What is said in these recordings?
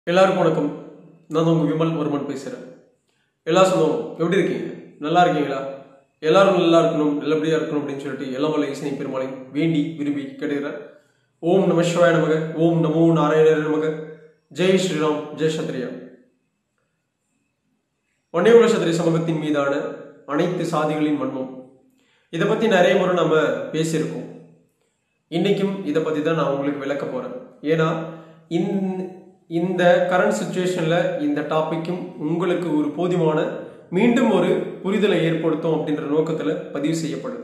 எல்லாருக்கும் வணக்கம் நான் தான் உங்கள் விமல் வர்மன் பேசுகிறேன் எல்லா சொந்தம் எப்படி இருக்கீங்க நல்லா இருக்கீங்களா எல்லாரும் நல்லா இருக்கணும் நல்லபடியாக இருக்கணும் அப்படின்னு சொல்லிட்டு எல்லாம் வல்ல இசை பெருமாளை வேண்டி விரும்பி கேட்டுக்கிறேன் ஓம் நம சிவாய நமக ஓம் நமோ நாராயணர் நமக ஜெய் ஸ்ரீராம் ஜெய் சத்ரியா வன்னியகுல சத்திரிய சமூகத்தின் மீதான அனைத்து சாதிகளின் வன்மம் இதை பற்றி நிறைய முறை நம்ம பேசியிருக்கோம் இன்னைக்கும் இதை பற்றி தான் நான் உங்களுக்கு விளக்க போகிறேன் ஏன்னா இந்த இந்த கரண்ட் சுச்சுவேஷனில் இந்த டாப்பிக்கும் உங்களுக்கு ஒரு போதுமான மீண்டும் ஒரு புரிதலை ஏற்படுத்தும் அப்படின்ற நோக்கத்தில் பதிவு செய்யப்படுது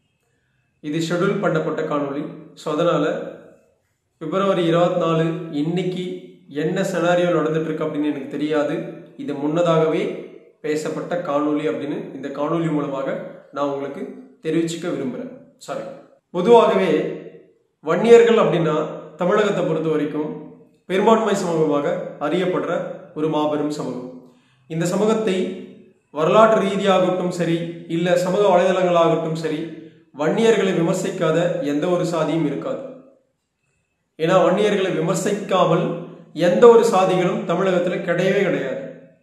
இது ஷெட்யூல் பண்ணப்பட்ட காணொளி ஸோ அதனால் பிப்ரவரி இருபத்தி நாலு இன்னைக்கு என்ன செனாரியோ நடந்துட்டு இருக்கு அப்படின்னு எனக்கு தெரியாது இது முன்னதாகவே பேசப்பட்ட காணொளி அப்படின்னு இந்த காணொளி மூலமாக நான் உங்களுக்கு தெரிவிச்சுக்க விரும்புகிறேன் சாரி பொதுவாகவே வன்னியர்கள் அப்படின்னா தமிழகத்தை பொறுத்த வரைக்கும் பெரும்பான்மை சமூகமாக அறியப்படுற ஒரு மாபெரும் சமூகம் இந்த சமூகத்தை வரலாற்று ரீதியாகட்டும் சரி இல்லை சமூக வலைதளங்களாகட்டும் சரி வன்னியர்களை விமர்சிக்காத எந்த ஒரு சாதியும் இருக்காது ஏன்னா வன்னியர்களை விமர்சிக்காமல் எந்த ஒரு சாதிகளும் தமிழகத்தில் கிடையவே கிடையாது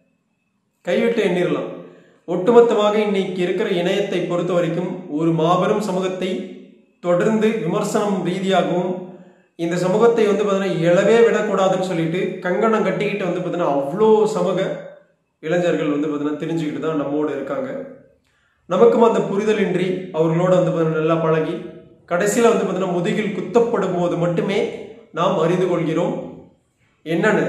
கைவிட்டு எண்ணிரலாம் ஒட்டுமொத்தமாக இன்னைக்கு இருக்கிற இணையத்தை பொறுத்த வரைக்கும் ஒரு மாபெரும் சமூகத்தை தொடர்ந்து விமர்சனம் ரீதியாகவும் இந்த சமூகத்தை வந்து பார்த்தீங்கன்னா எழவே விடக்கூடாதுன்னு சொல்லிட்டு கங்கணம் கட்டிக்கிட்டு வந்து பார்த்தீங்கன்னா அவ்வளோ சமூக இளைஞர்கள் வந்து பார்த்தீங்கன்னா தெரிஞ்சுக்கிட்டு தான் நம்மோடு இருக்காங்க நமக்கும் அந்த புரிதலின்றி அவர்களோட வந்து பார்த்தீங்கன்னா நல்லா பழகி கடைசியில் வந்து பார்த்தீங்கன்னா முதுகில் குத்தப்படும் போது மட்டுமே நாம் அறிந்து கொள்கிறோம் என்னன்னு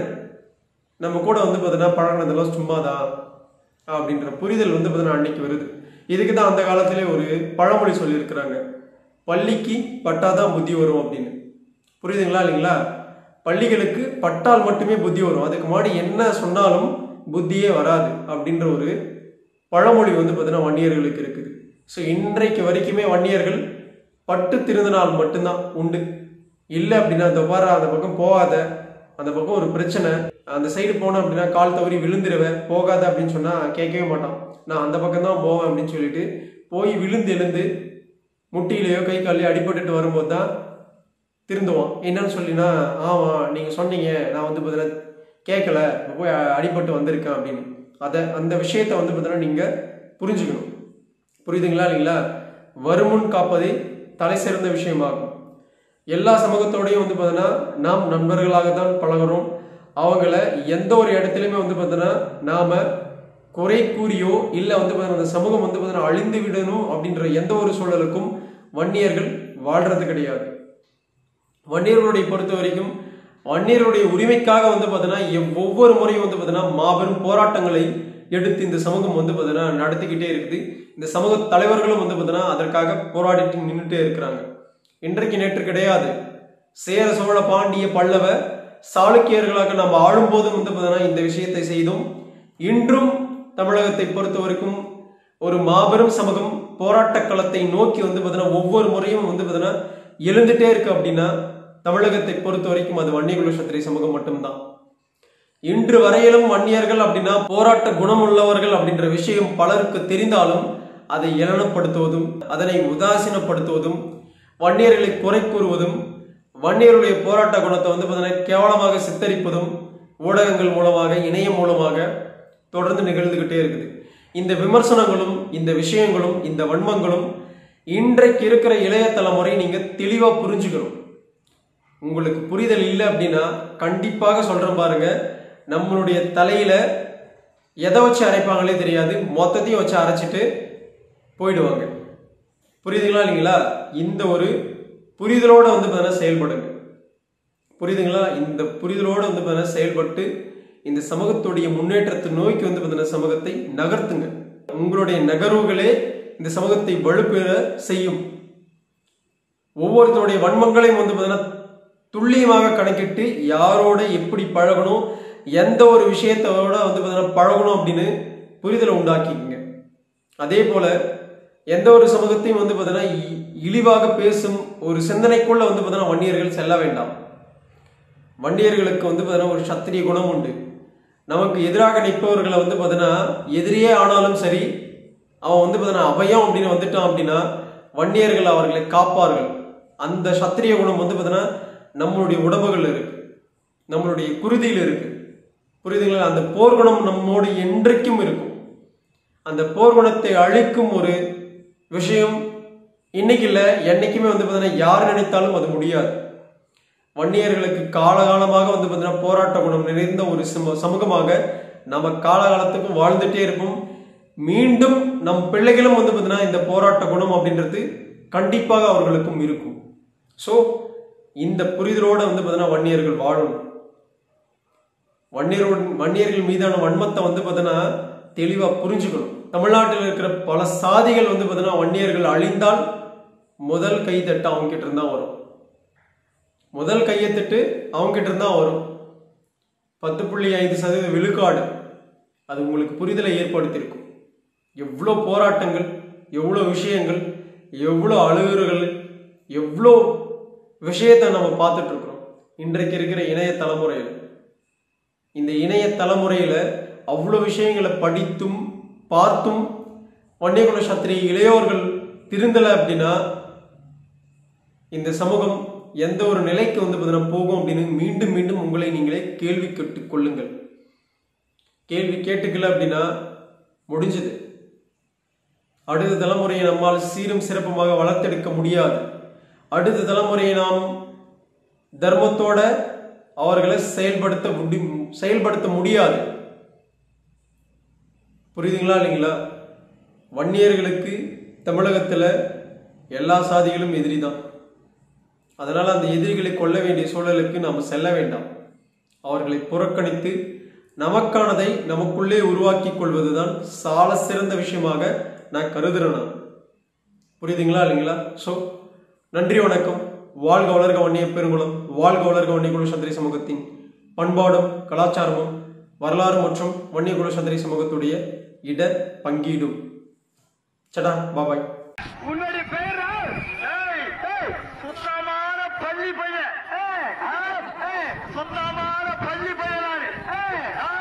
நம்ம கூட வந்து பார்த்தீங்கன்னா பழகினதெல்லாம் சும்மாதான் அப்படின்ற புரிதல் வந்து பார்த்தீங்கன்னா அன்னைக்கு வருது இதுக்கு தான் அந்த காலத்திலே ஒரு பழமொழி சொல்லியிருக்கிறாங்க பள்ளிக்கு பட்டாதான் புத்தி வரும் அப்படின்னு புரியுதுங்களா இல்லைங்களா பள்ளிகளுக்கு பட்டால் மட்டுமே புத்தி வரும் அதுக்கு முன்னாடி என்ன சொன்னாலும் புத்தியே வராது அப்படின்ற ஒரு பழமொழி வந்து பார்த்தீங்கன்னா வன்னியர்களுக்கு இருக்குது ஸோ இன்றைக்கு வரைக்குமே வன்னியர்கள் பட்டு திருந்தினால் மட்டும்தான் உண்டு இல்லை அப்படின்னா அந்த பார அந்த பக்கம் போகாத அந்த பக்கம் ஒரு பிரச்சனை அந்த சைடு போனோம் அப்படின்னா கால் தவறி விழுந்துருவேன் போகாத அப்படின்னு சொன்னால் கேட்கவே மாட்டான் நான் அந்த பக்கம் தான் போவேன் அப்படின்னு சொல்லிட்டு போய் விழுந்து எழுந்து முட்டியிலையோ கை காலையோ அடிபட்டுட்டு வரும்போது தான் திருந்துவான் என்னன்னு சொல்லினா ஆமாம் நீங்கள் சொன்னீங்க நான் வந்து பார்த்தீங்கன்னா கேட்கல இப்போ போய் அடிபட்டு வந்திருக்கேன் அப்படின்னு அதை அந்த விஷயத்த வந்து பார்த்தீங்கன்னா நீங்கள் புரிஞ்சுக்கணும் புரியுதுங்களா இல்லைங்களா வருமுன் காப்பதே தலை சிறந்த விஷயமாகும் எல்லா சமூகத்தோடையும் வந்து பார்த்தீங்கன்னா நாம் நண்பர்களாக தான் பழகிறோம் அவங்கள எந்த ஒரு இடத்துலையுமே வந்து பார்த்தீங்கன்னா நாம குறை கூறியோ இல்லை வந்து பார்த்தீங்கன்னா அந்த சமூகம் வந்து பார்த்தீங்கன்னா அழிந்து விடணும் அப்படின்ற எந்த ஒரு சூழலுக்கும் வன்னியர்கள் வாழ்றது கிடையாது வன்னியர்களுடைய பொறுத்த வரைக்கும் வன்னியர்களுடைய உரிமைக்காக வந்து பார்த்தீங்கன்னா எவ்- ஒவ்வொரு முறையும் வந்து பார்த்தீங்கன்னா மாபெரும் போராட்டங்களை எடுத்து இந்த சமூகம் வந்து பார்த்தீங்கன்னா நடத்திக்கிட்டே இருக்குது இந்த சமூக தலைவர்களும் வந்து பார்த்தீங்கன்னா அதற்காக போராடிட்டு நின்றுட்டே இருக்கிறாங்க இன்றைக்கு நேற்று கிடையாது சேர சோழ பாண்டிய பல்லவ சாளுக்கியர்களாக நம்ம ஆளும்போதும் வந்து பார்த்தீங்கன்னா இந்த விஷயத்தை செய்தோம் இன்றும் தமிழகத்தை பொறுத்த வரைக்கும் ஒரு மாபெரும் சமூகம் போராட்ட களத்தை நோக்கி வந்து பார்த்தீங்கன்னா ஒவ்வொரு முறையும் வந்து பார்த்தீங்கன்னா எழுந்துட்டே இருக்கு அப்படின்னா தமிழகத்தை பொறுத்த வரைக்கும் அது வன்னியகுல சத்திரிய சமூகம் மட்டும்தான் இன்று வரையிலும் வன்னியர்கள் அப்படின்னா போராட்ட குணம் உள்ளவர்கள் அப்படின்ற விஷயம் பலருக்கு தெரிந்தாலும் அதை ஏளனப்படுத்துவதும் அதனை உதாசீனப்படுத்துவதும் வன்னியர்களை குறை கூறுவதும் வன்னியருடைய போராட்ட குணத்தை வந்து பார்த்தீங்கன்னா கேவலமாக சித்தரிப்பதும் ஊடகங்கள் மூலமாக இணையம் மூலமாக தொடர்ந்து நிகழ்ந்துகிட்டே இருக்குது இந்த விமர்சனங்களும் இந்த விஷயங்களும் இந்த வன்மங்களும் இன்றைக்கு இருக்கிற இளைய தலைமுறை நீங்க தெளிவா புரிஞ்சுக்கணும் உங்களுக்கு புரிதல் இல்லை அப்படின்னா கண்டிப்பாக சொல்றேன் பாருங்க நம்மளுடைய தலையில எதை வச்சு அரைப்பாங்களே தெரியாது மொத்தத்தையும் வச்சு அரைச்சிட்டு போயிடுவாங்க புரியுதுங்களா இல்லைங்களா இந்த ஒரு புரிதலோட வந்து பார்த்தீங்கன்னா செயல்படுங்க புரியுதுங்களா இந்த புரிதலோட வந்து பார்த்தீங்கன்னா செயல்பட்டு இந்த சமூகத்துடைய முன்னேற்றத்தை நோக்கி வந்து பார்த்தீங்கன்னா சமூகத்தை நகர்த்துங்க உங்களுடைய நகர்வுகளே இந்த சமூகத்தை வலுப்பெற செய்யும் ஒவ்வொருத்தருடைய வன்மங்களையும் வந்து பார்த்தீங்கன்னா துல்லியமாக கணக்கிட்டு யாரோட எப்படி பழகணும் எந்த ஒரு விஷயத்தோட வந்து பார்த்தீங்கன்னா பழகணும் அப்படின்னு புரிதலை உண்டாக்கிக்கங்க அதே போல எந்த ஒரு சமூகத்தையும் வந்து பார்த்தீங்கன்னா இ- இழிவாக பேசும் ஒரு சிந்தனைக்குள்ள வந்து பார்த்தீங்கன்னா வன்னியர்கள் செல்ல வேண்டாம் வன்னியர்களுக்கு வந்து பார்த்தீங்கன்னா ஒரு சத்திரிய குணம் உண்டு நமக்கு எதிராக நிற்பவர்களை வந்து பார்த்தீங்கன்னா எதிரியே ஆனாலும் சரி அவன் வந்து பார்த்தீங்கன்னா அபயம் அப்படின்னு வந்துட்டான் அப்படின்னா வன்னியர்கள் அவர்களை காப்பார்கள் அந்த சத்திரிய குணம் வந்து பார்த்தீங்கன்னா நம்மளுடைய உடம்புகள் இருக்கு நம்மளுடைய குருதியில் இருக்கு புரியுதுங்களா அந்த போர்க்குணம் நம்மோடு என்றைக்கும் இருக்கும் அந்த போர்க்குணத்தை அழிக்கும் ஒரு விஷயம் இன்னைக்கு இல்லை என்னைக்குமே வந்து பார்த்தீங்கன்னா யார் நினைத்தாலும் அது முடியாது வன்னியர்களுக்கு காலகாலமாக வந்து பார்த்தீங்கன்னா போராட்ட குணம் நிறைந்த ஒரு சம சமூகமாக நம்ம காலகாலத்துக்கும் வாழ்ந்துட்டே இருப்போம் மீண்டும் நம் பிள்ளைகளும் வந்து பார்த்தீங்கன்னா இந்த போராட்ட குணம் அப்படின்றது கண்டிப்பாக அவர்களுக்கும் இருக்கும் ஸோ இந்த புரிதலோட வந்து பார்த்தீங்கன்னா வன்னியர்கள் வாழணும் வன்னியரோட வன்னியர்கள் மீதான வன்மத்தை வந்து பார்த்தீங்கன்னா தெளிவாக புரிஞ்சுக்கணும் தமிழ்நாட்டில் இருக்கிற பல சாதிகள் வந்து பார்த்தீங்கன்னா வன்னியர்கள் அழிந்தால் முதல் கை தட்டு அவங்க கிட்ட இருந்தா வரும் முதல் கையை தட்டு அவங்க கிட்ட இருந்தா வரும் பத்து புள்ளி ஐந்து சதவீத விழுக்காடு அது உங்களுக்கு புரிதலை ஏற்படுத்தியிருக்கும் எவ்வளோ போராட்டங்கள் எவ்வளோ விஷயங்கள் எவ்வளோ அழுகுறுகள் எவ்வளோ விஷயத்தை நம்ம பார்த்துட்டு இருக்கிறோம் இன்றைக்கு இருக்கிற இணைய தலைமுறையில் இந்த இணைய தலைமுறையில அவ்வளோ விஷயங்களை படித்தும் பார்த்தும் வன்னியகுல சத்திரி இளையோர்கள் திருந்தலை அப்படின்னா இந்த சமூகம் எந்த ஒரு நிலைக்கு வந்து பார்த்தீங்கன்னா போகும் அப்படின்னு மீண்டும் மீண்டும் உங்களை நீங்களே கேள்வி கேட்டுக் கொள்ளுங்கள் கேள்வி கேட்டுக்கல அப்படின்னா முடிஞ்சது அடுத்த தலைமுறையை நம்மால் சீரும் சிறப்புமாக வளர்த்தெடுக்க முடியாது அடுத்த தலைமுறையை நாம் தர்மத்தோட அவர்களை செயல்படுத்த முடி செயல்படுத்த முடியாது புரியுதுங்களா இல்லைங்களா வன்னியர்களுக்கு தமிழகத்தில் எல்லா சாதிகளும் எதிரி தான் அதனால் அந்த எதிரிகளை கொல்ல வேண்டிய சூழலுக்கு நாம் செல்ல வேண்டாம் அவர்களை புறக்கணித்து நமக்கானதை நமக்குள்ளே உருவாக்கி கொள்வதுதான் சால சிறந்த விஷயமாக நான் கருதுறேன் நான் புரியுதுங்களா இல்லைங்களா ஸோ நன்றி வணக்கம் வாழ்க வளர்க வன்னிய பெருங்குளம் வாழ்க வளர்க வன்னியகுல சந்திரி சமூகத்தின் பண்பாடும் கலாச்சாரமும் வரலாறு மற்றும் வன்னியகுல சந்திரி சமூகத்துடைய இட பங்கீடும் சடா பாபாய் உன்னுடைய பேர் சுத்தமான பள்ளி பையன் ஏய், ஆ, ஏய், சுத்தமான பள்ளி பையன் நானு. ஏய், ஆ,